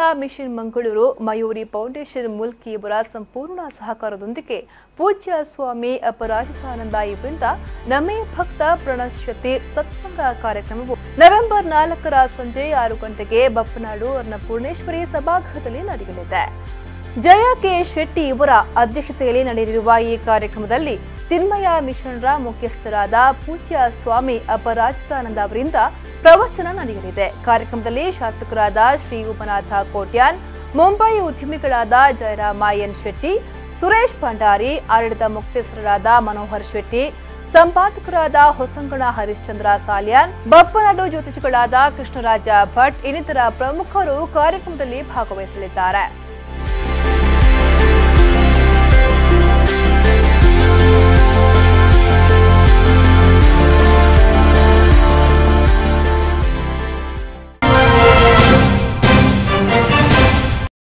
mission Mangaluru Mayuri foundation Mulki ಇವರ ಸಂಪೂರ್ಣ ಸಹಕಾರದೊಂದಿಗೆ ಪೂಜ್ಯ ಸ್ವಾಮಿ ಅಪರಾಜಿತಾನಂದ ಇವರಿಂದ ನಮೇ ಭಕ್ತ ಪ್ರಣಶ್ಯತಿ ಸತ್ಸಂಗ ಕಾರ್ಯಕ್ರಮವು ನವೆಂಬರ್ ನಾಲ್ಕರ ಸಂಜೆ ಆರು ಗಂಟೆಗೆ ಬಪ್ಪನಾಡು ಅನ್ನಪೂರ್ಣೇಶ್ವರಿ ಸಭಾಗೃಹದಲ್ಲಿ ನಡೆಯಲಿದೆ ಜಯ ಕೆ ಶೆಟ್ಟಿ ಇವರ ಅಧ್ಯಕ್ಷತೆಯಲ್ಲಿ ನಡೆಯಲಿರುವ ಈ ಕಾರ್ಯಕ್ರಮದಲ್ಲಿ ಚಿನ್ಮಯ ಮಿಷನ್ರ ಮುಖ್ಯಸ್ಥರಾದ ಪೂಜ್ಯ ಸ್ವಾಮಿ ಅಪರಾಜಿತಾನಂದ ಅವರಿಂದ ಪ್ರವಚನ ನಡೆಯಲಿದೆ ಕಾರ್ಯಕ್ರಮದಲ್ಲಿ ಶಾಸಕರಾದ ಶ್ರೀ ಉಪನಾಥ ಕೋಟ್ಯಾನ್ ಮುಂಬೈ ಉದ್ಯಮಿಗಳಾದ ಜಯರಾಮ ಎನ್ ಶೆಟ್ಟಿ ಸುರೇಶ್ ಭಂಡಾರಿ ಆಡಳಿತ ಮುಖ್ಯಸ್ಥರಾದ ಮನೋಹರ್ ಶೆಟ್ಟಿ ಸಂಪಾದಕರಾದ ಹೊಸಂಗಣ ಹರಿಶ್ಚಂದ್ರ ಸಾಲ್ಯಾನ್ ಬಪ್ಪನಾಡು ಜ್ಯೋತಿಷಿಗಳಾದ ಕೃಷ್ಣರಾಜ ಭಟ್ ಇನ್ನಿತರ ಪ್ರಮುಖರು ಕಾರ್ಯಕ್ರಮದಲ್ಲಿ ಭಾಗವಹಿಸಲಿದ್ದಾರೆ